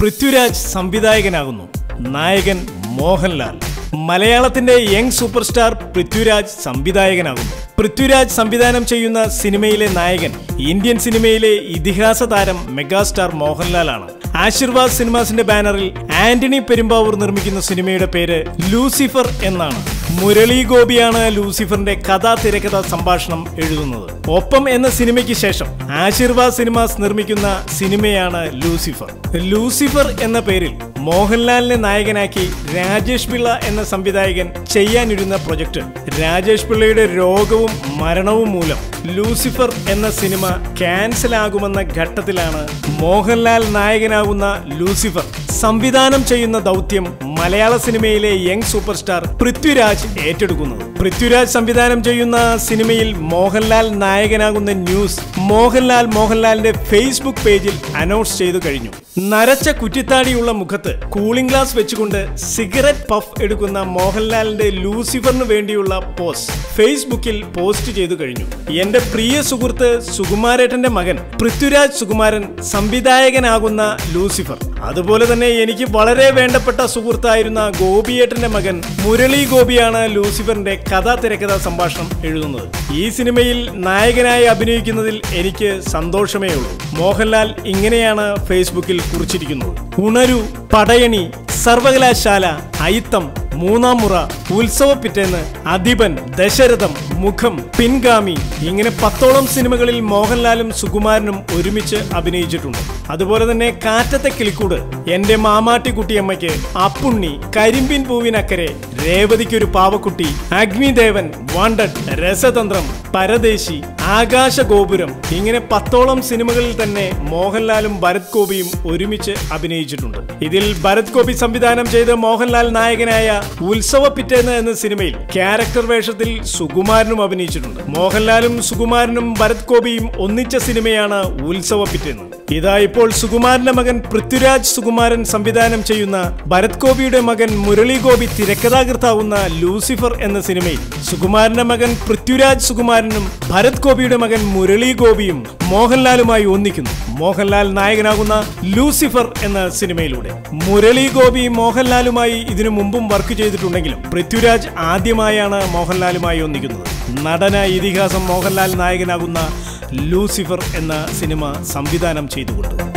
പൃഥ്വിരാജ് സംവിധായകനാകുന്നു നായകൻ മോഹൻലാൽ മലയാളത്തിന്റെ young super star Prithviraj സംവിധായകനാകുന്നു പൃഥ്വിരാജ് സംവിധാനം ചെയ്യുന്ന സിനിമയിലെ നായകൻ ഇന്ത്യൻ സിനിമയിലെ ഇതിഹാസ താരം മെഗാസ്റ്റാർ മോഹൻലാലാണ് ആശീർവാദ് സിനിമാസിന്റെ ബാനറിൽ ആന്റണി പെരുമ്പാവൂർ നിർമ്മിക്കുന്ന സിനിമയുടെ പേര് ലൂസിഫർ എന്നാണ് മുരളി ഗോപിയാണ് ലൂസിഫറിന്റെ കഥാ തിരക്കഥ സംഭാഷണം എഴുതുന്നത് ഒപ്പം എന്ന സിനിമയ്ക്ക് ശേഷം ആശീർവാദ് സിനിമാസ് നിർമ്മിക്കുന്ന സിനിമയാണ് ലൂസിഫർ ലൂസിഫർ എന്ന പേരിൽ മോഹൻലാലിനെ നായകനാക്കി രാജേഷ് പിള്ള എന്ന സംവിധായകൻ ചെയ്യാനിരുന്ന പ്രൊജക്ട് രാജേഷ് പിള്ളയുടെ രോഗവും മരണവും മൂലം ലൂസിഫർ എന്ന സിനിമ ക്യാൻസൽ ആകുമെന്ന ഘട്ടത്തിലാണ് മോഹൻലാൽ നായകനാകുന്ന ലൂസിഫർ സംവിധാനം ചെയ്യുന്ന ദൗത്യം മലയാള സിനിമയിലെ യങ് സൂപ്പർ സ്റ്റാർ പൃഥ്വിരാജ് ഏറ്റെടുക്കുന്നത് പൃഥ്വിരാജ് സംവിധാനം ചെയ്യുന്ന സിനിമയിൽ മോഹൻലാൽ നായകനാകുന്ന ന്യൂസ് മോഹൻലാൽ മോഹൻലാലിന്റെ ഫേസ്ബുക്ക് പേജിൽ അനൗൺസ് ചെയ്തു കഴിഞ്ഞു നരച്ച കുറ്റിത്താടിയുള്ള മുഖത്ത് കൂളിംഗ് ഗ്ലാസ് വെച്ചുകൊണ്ട് സിഗരറ്റ് പഫ് എടുക്കുന്ന മോഹൻലാലിന്റെ ലൂസിഫറിന് വേണ്ടിയുള്ള പോസ്റ്റ് ഫേസ്ബുക്കിൽ പോസ്റ്റ് ചെയ്തു കഴിഞ്ഞു എന്റെ പ്രിയ സുഹൃത്ത് സുകുമാരേട്ടന്റെ മകൻ പൃഥ്വിരാജ് സുകുമാരൻ സംവിധായകനാകുന്ന ലൂസിഫർ അതുപോലെ തന്നെ എനിക്ക് വളരെ വേണ്ടപ്പെട്ട സുഹൃത്തായിരുന്ന ഗോപിയേട്ടന്റെ മകൻ മുരളി ഗോപിയാണ് ലൂസിഫറിന്റെ കഥാ തിരക്കഥാ സംഭാഷണം എഴുതുന്നത് ഈ സിനിമയിൽ നായകനായി അഭിനയിക്കുന്നതിൽ എനിക്ക് സന്തോഷമേ ഉള്ളൂ മോഹൻലാൽ ഇങ്ങനെയാണ് ഫേസ്ബുക്കിൽ കുറിച്ചിരിക്കുന്നത് ഉണരു പടയണി സർവകലാശാല അയിത്തം മൂന്നാം മുറ ഉത്സവ പിറ്റേന്ന് അധിപൻ ദശരഥം മുഖം പിൻഗാമി ഇങ്ങനെ പത്തോളം സിനിമകളിൽ മോഹൻലാലും സുകുമാരനും ഒരുമിച്ച് അഭിനയിച്ചിട്ടുണ്ട് അതുപോലെ തന്നെ കാറ്റത്തെ കിളിക്കൂട് എന്റെ മാമാട്ടി കുട്ടിയമ്മയ്ക്ക് അപ്പുണ്ണി കരിമ്പിൻ പൂവിനക്കരെ രേവതിക്കൊരു പാവക്കുട്ടി അഗ്നിദേവൻ വാണ്ടഡ് രസതന്ത്രം പരദേശി ആകാശഗോപുരം ഇങ്ങനെ പത്തോളം സിനിമകളിൽ തന്നെ മോഹൻലാലും ഭരത് ഗോപിയും ഒരുമിച്ച് അഭിനയിച്ചിട്ടുണ്ട് ഇതിൽ ഭരത് ഗോപി സംവിധാനം ചെയ്ത് മോഹൻലാൽ നായകനായ ഉത്സവ പിറ്റേന്ന് എന്ന സിനിമയിൽ ക്യാരക്ടർ വേഷത്തിൽ സുകുമാരനും അഭിനയിച്ചിട്ടുണ്ട് മോഹൻലാലും സുകുമാരനും ഭരത് ഗോപിയും ഒന്നിച്ച സിനിമയാണ് ഉത്സവ പിറ്റേന്ന് ഇതാ ഇപ്പോൾ സുകുമാരന്റെ മകൻ പൃഥ്വിരാജ് സുകുമാരൻ സംവിധാനം ചെയ്യുന്ന ഭരത് ഗോപിയുടെ മകൻ മുരളി ഗോപി തിരക്കഥാകൃത്താവുന്ന ലൂസിഫർ എന്ന സിനിമയിൽ സുകുമാരന്റെ മകൻ പൃഥ്വിരാജ് സുകുമാരനും ഭരത് ഗോപിയുടെ മകൻ മുരളി ഗോപിയും മോഹൻലാലുമായി ഒന്നിക്കുന്നു മോഹൻലാൽ നായകനാകുന്ന ലൂസിഫർ എന്ന സിനിമയിലൂടെ മുരളി ഗോപി മോഹൻലാലുമായി ഇതിനു മുമ്പും വർക്ക് ചെയ്തിട്ടുണ്ടെങ്കിലും പൃഥ്വിരാജ് ആദ്യമായാണ് മോഹൻലാലുമായി ഒന്നിക്കുന്നത് നടന ഇതിഹാസം മോഹൻലാൽ നായകനാകുന്ന ലൂസിഫർ എന്ന സിനിമ സംവിധാനം ചെയ്തുകൊണ്ട്